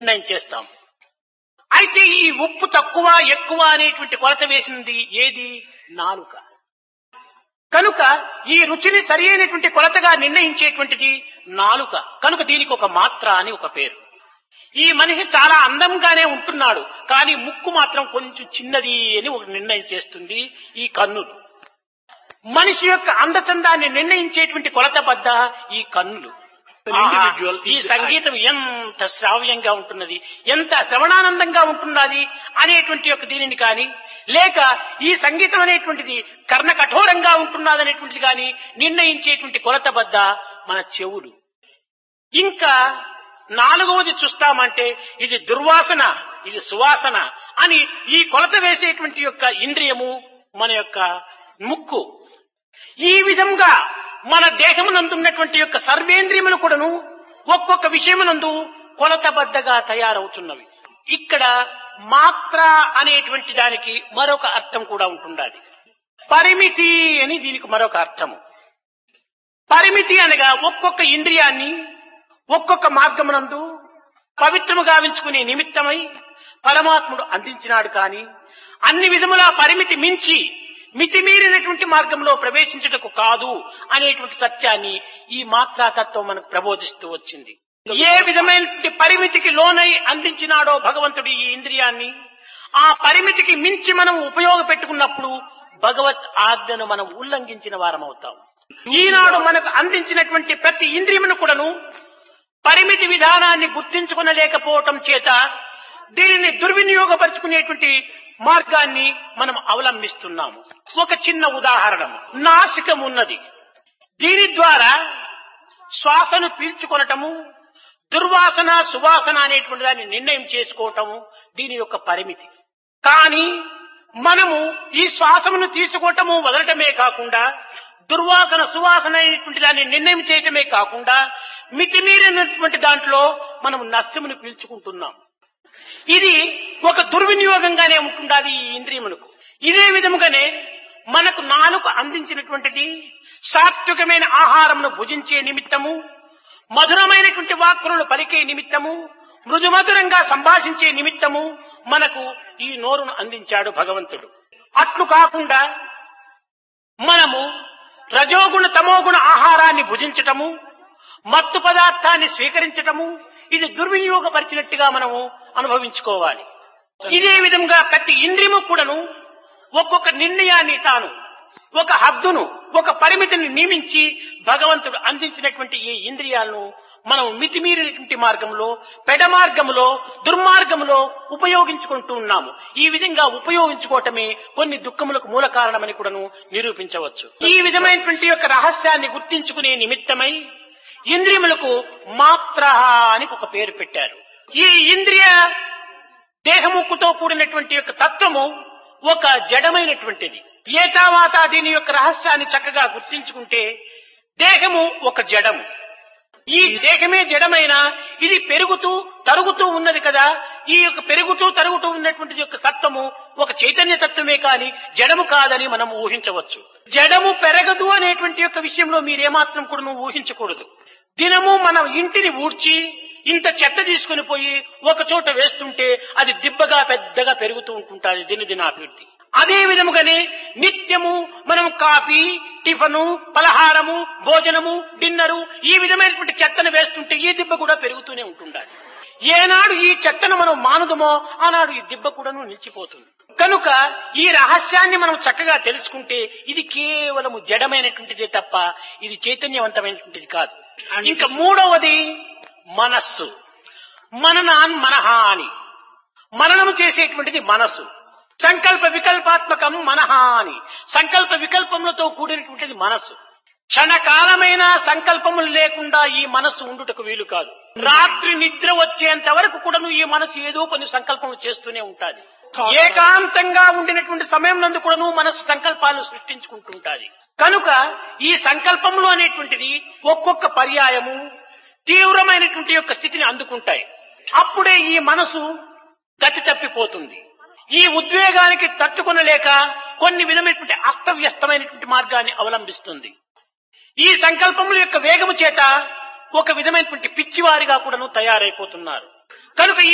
నిర్ణయం చేస్తాం అయితే ఈ ఉప్పు తక్కువ ఎక్కువ అనేటువంటి కొలత వేసినది ఏది నాలుక కనుక ఈ రుచిని సరి అయినటువంటి కొలతగా నిర్ణయించేటువంటిది నాలుక కనుక దీనికి ఒక మాత్ర అని ఒక పేరు ఈ మనిషి చాలా అందంగానే ఉంటున్నాడు కానీ ముక్కు మాత్రం కొంచెం చిన్నది అని ఒక నిర్ణయం చేస్తుంది ఈ కన్నులు మనిషి యొక్క అందచందాన్ని నిర్ణయించేటువంటి కొలత బద్ద ఈ కన్నులు An individual ఈ is the సంగీతం ఎంత శ్రావ్యంగా ఉంటున్నది ఎంత శ్రవణానందంగా ఉంటున్నది అనేటువంటి యొక్క దీనిని కానీ లేక ఈ సంగీతం అనేటువంటిది కర్ణ కఠోరంగా ఉంటున్నది అనేటువంటిది కానీ నిర్ణయించేటువంటి కొలత బద్ద మన చెవులు ఇంకా నాలుగవది చూస్తామంటే ఇది దుర్వాసన ఇది సువాసన అని ఈ కొలత వేసేటువంటి యొక్క ఇంద్రియము మన యొక్క ముక్కు ఈ విధంగా మన దేహమునందున్నటువంటి యొక్క సర్వేంద్రియములు కూడాను ఒక్కొక్క విషయమునందు కొలతబద్దగా తయారవుతున్నవి ఇక్కడ మాత్ర అనేటువంటి దానికి మరొక అర్థం కూడా ఉంటుండాలి పరిమితి అని దీనికి మరొక అర్థము పరిమితి అనగా ఒక్కొక్క ఇంద్రియాన్ని ఒక్కొక్క మార్గమునందు పవిత్రము గావించుకునే నిమిత్తమై పరమాత్ముడు అందించినాడు కాని అన్ని విధముల పరిమితి మించి మితిమీరినటువంటి మార్గంలో ప్రవేశించుటకు కాదు అనేటువంటి సత్యాన్ని ఈ మాత్రాతత్వం మనకు ప్రబోధిస్తూ వచ్చింది ఏ విధమైనటువంటి పరిమితికి లోనై అందించినాడో భగవంతుడు ఈ ఇంద్రియాన్ని ఆ పరిమితికి మించి మనం ఉపయోగపెట్టుకున్నప్పుడు భగవత్ ఆజ్ఞను మనం ఉల్లంఘించిన వారం అవుతాం ఈనాడు మనకు అందించినటువంటి ప్రతి ఇంద్రియమును కూడాను పరిమితి విధానాన్ని గుర్తించుకునలేకపోవటం చేత దీనిని దుర్వినియోగపరుచుకునేటువంటి మార్గాన్ని మనం అవలంబిస్తున్నాము ఒక చిన్న ఉదాహరణ నాసికం ఉన్నది దీని ద్వారా శ్వాసను పీల్చుకొనటము దుర్వాసన సువాసన అనేటువంటి దాన్ని నిర్ణయం చేసుకోవటము దీని యొక్క పరిమితి కానీ మనము ఈ శ్వాసమును తీసుకోవటము వదలటమే కాకుండా దుర్వాసన సువాసన అనేటువంటి దాన్ని నిర్ణయం చేయటమే కాకుండా మితిమీరినటువంటి దాంట్లో మనం నస్యమును పీల్చుకుంటున్నాం ఇది ఒక దుర్వినియోగంగానే ఉంటుండాలి ఈ ఇంద్రియములకు ఇదే విధముగానే మనకు నాలుగు అందించినటువంటిది సాత్వికమైన ఆహారంను భుజించే నిమిత్తము మధురమైనటువంటి వాక్కులను పలికే నిమిత్తము మృదుమధురంగా సంభాషించే నిమిత్తము మనకు ఈ నోరును అందించాడు భగవంతుడు అట్లు కాకుండా మనము రజోగుణ తమోగుణ ఆహారాన్ని భుజించటము మత్తు పదార్థాన్ని స్వీకరించటము ఇది దుర్వినియోగపరిచినట్టుగా మనము అనుభవించుకోవాలి ఇదే విధంగా ప్రతి ఇంద్రియము కూడాను ఒక్కొక్క నిర్ణయాన్ని తాను ఒక హద్దును ఒక పరిమితిని నియమించి భగవంతుడు అందించినటువంటి ఈ ఇంద్రియాలను మనం మితిమీరినటువంటి మార్గంలో పెడ మార్గంలో దుర్మార్గంలో ఉపయోగించుకుంటూ ఉన్నాము ఈ విధంగా ఉపయోగించుకోవటమే కొన్ని దుఃఖములకు మూల కారణమని కూడాను నిరూపించవచ్చు ఈ విధమైనటువంటి యొక్క రహస్యాన్ని గుర్తించుకునే నిమిత్తమై ఇంద్రియములకు మాత్ర అని ఒక పేరు పెట్టారు ఈ ఇంద్రియ దేహముక్కుతో కూడినటువంటి యొక్క తత్వము ఒక జడమైనటువంటిది ఏతావాత దీని యొక్క రహస్యాన్ని చక్కగా గుర్తించుకుంటే దేహము ఒక జడము ఈ దేహమే జడమైన ఇది పెరుగుతూ తరుగుతూ ఉన్నది కదా ఈ యొక్క పెరుగుతూ తరుగుతూ ఉన్నటువంటి యొక్క తత్వము ఒక చైతన్య తత్వమే కాని జడము కాదని మనం ఊహించవచ్చు జడము పెరగదు అనేటువంటి యొక్క విషయంలో మీరేమాత్రం కూడా నువ్వు ఊహించకూడదు దినము మనం ఇంటిని ఊడ్చి ఇంత చెత్త తీసుకుని పోయి ఒక చోట వేస్తుంటే అది దిబ్బగా పెద్దగా పెరుగుతూ ఉంటుంటుంది దినదినాభివృద్ధి అదే విధముగానే నిత్యము మనం కాఫీ టిఫను పలహారము భోజనము డిన్నరు ఈ విధమైనటువంటి చెత్తను వేస్తుంటే ఈ దిబ్బ కూడా పెరుగుతూనే ఉంటుండాలి ఏనాడు ఈ చెత్తను మనం మానుదమో ఆనాడు ఈ దిబ్బ కూడాను నిలిచిపోతుంది కనుక ఈ రహస్యాన్ని మనం చక్కగా తెలుసుకుంటే ఇది కేవలము జడమైనటువంటిదే తప్ప ఇది చైతన్యవంతమైనటువంటిది కాదు ఇంకా మూడవది మనస్సు మననాన్ మనహ అని మననము చేసేటువంటిది మనస్సు సంకల్ప వికల్పాత్మకం మనహ అని సంకల్ప వికల్పములతో కూడినటువంటిది మనస్సు క్షణకాలమైన సంకల్పములు లేకుండా ఈ మనస్సు ఉండుటకు వీలు కాదు రాత్రి నిద్ర వచ్చేంత వరకు కూడాను ఈ మనస్సు ఏదో కొన్ని సంకల్పములు చేస్తూనే ఉంటాది ఏకాంతంగా ఉండినటువంటి సమయం నందు కూడాను మనస్సు సంకల్పాలను సృష్టించుకుంటుంటాది కనుక ఈ సంకల్పములు అనేటువంటిది ఒక్కొక్క పర్యాయము తీవ్రమైనటువంటి యొక్క స్థితిని అందుకుంటాయి అప్పుడే ఈ మనసు గతి తప్పిపోతుంది ఈ ఉద్వేగానికి తట్టుకొనలేక కొన్ని విధమైనటువంటి అస్తవ్యస్తమైనటువంటి మార్గాన్ని అవలంబిస్తుంది ఈ సంకల్పముల యొక్క వేగము చేత ఒక విధమైనటువంటి పిచ్చివారిగా కూడాను తయారైపోతున్నారు కనుక ఈ